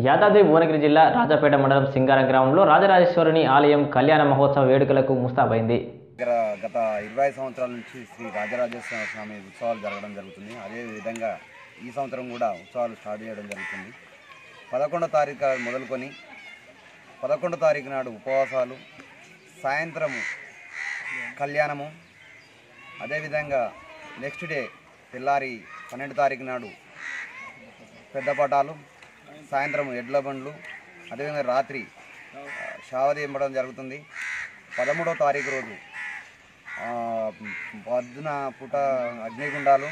యాదాద్రి భువనగిరి జిల్లా రాజాపేట మండలం సింగారం గ్రామంలో రాజరాజేశ్వరుని ఆలయం కళ్యాణ మహోత్సవ వేడుకలకు ముస్తాబైంది దగ్గర గత ఇరవై సంవత్సరాల నుంచి శ్రీ రాజరాజేశ్వర స్వామి ఉత్సవాలు జరగడం జరుగుతుంది అదే విధంగా ఈ సంవత్సరం కూడా ఉత్సవాలు స్టార్ట్ చేయడం జరుగుతుంది పదకొండో తారీఖు మొదలుకొని పదకొండో తారీఖు నాడు ఉపవాసాలు సాయంత్రము కళ్యాణము అదేవిధంగా నెక్స్ట్ డే తెల్లారి పన్నెండు తారీఖు నాడు పెద్ద పటాలు సాయంత్రం ఎడ్ల బండ్లు అదేవిధంగా రాత్రి ఆ, షావది ఇవ్వడం జరుగుతుంది పదమూడవ తారీఖు రోజు ఆ, పొద్దున పూట అగ్నిగుండాలు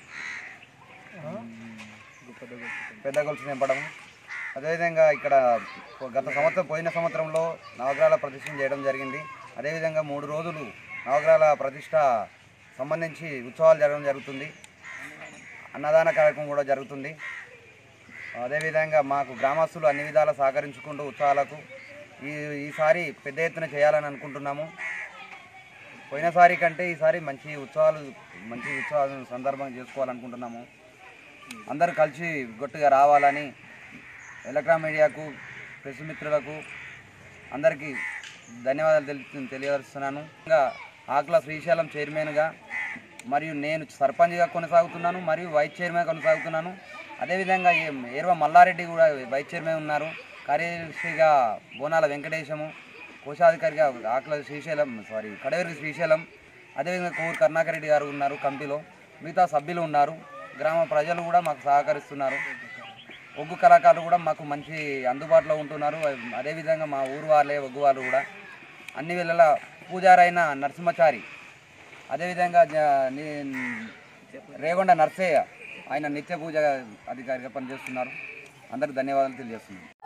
పెద్ద గొలుసు నింపడం అదేవిధంగా ఇక్కడ గత సంవత్సరం పోయిన సంవత్సరంలో నవగ్రహాల ప్రతిష్ఠ చేయడం జరిగింది అదేవిధంగా మూడు రోజులు నవగ్రహాల ప్రతిష్ట సంబంధించి ఉత్సవాలు జరగడం జరుగుతుంది అన్నదాన కార్యక్రమం కూడా జరుగుతుంది అదేవిధంగా మాకు గ్రామస్తులు అన్ని విధాలా సహకరించుకుంటూ ఉత్సవాలకు ఈ ఈసారి పెద్ద ఎత్తున చేయాలని అనుకుంటున్నాము పోయినసారి కంటే ఈసారి మంచి ఉత్సవాలు మంచి ఉత్సవాలు సందర్భం చేసుకోవాలనుకుంటున్నాము అందరూ కలిసి గొట్టుగా రావాలని ఎలక్ట్రాన్ మీడియాకు ప్రెస్ మిత్రులకు అందరికీ ధన్యవాదాలు తెలి తెలియజేస్తున్నాను ఇంకా ఆకుల శ్రీశైలం చైర్మన్గా మరియు నేను సర్పంచ్గా కొనసాగుతున్నాను మరియు వైస్ చైర్మన్ కొనసాగుతున్నాను అదేవిధంగా ఈ ఏర్వ మల్లారెడ్డి కూడా వైస్ చైర్మన్ ఉన్నారు కార్యదర్శిగా బోనాల వెంకటేశము కోశాధికారిగా ఆకుల శ్రీశైలం సారీ కడవేరు శ్రీశైలం అదేవిధంగా కోవూరు కరుణాకర్ రెడ్డి గారు ఉన్నారు కమిటీలో మిగతా సభ్యులు ఉన్నారు గ్రామ ప్రజలు కూడా మాకు సహకరిస్తున్నారు ఒగ్గు కళాకారులు కూడా మాకు మంచి అందుబాటులో ఉంటున్నారు అదేవిధంగా మా ఊరు వాళ్ళే ఒగ్గు వాళ్ళు కూడా అన్ని వేళలా పూజారైన నరసింహచారి అదేవిధంగా జ- ని- రేగొండ నర్సయ్య ఆయన నిత్య పూజ అధికారిగా పనిచేస్తున్నారు అందరికి ధన్యవాదాలు తెలియజేస్తున్నాను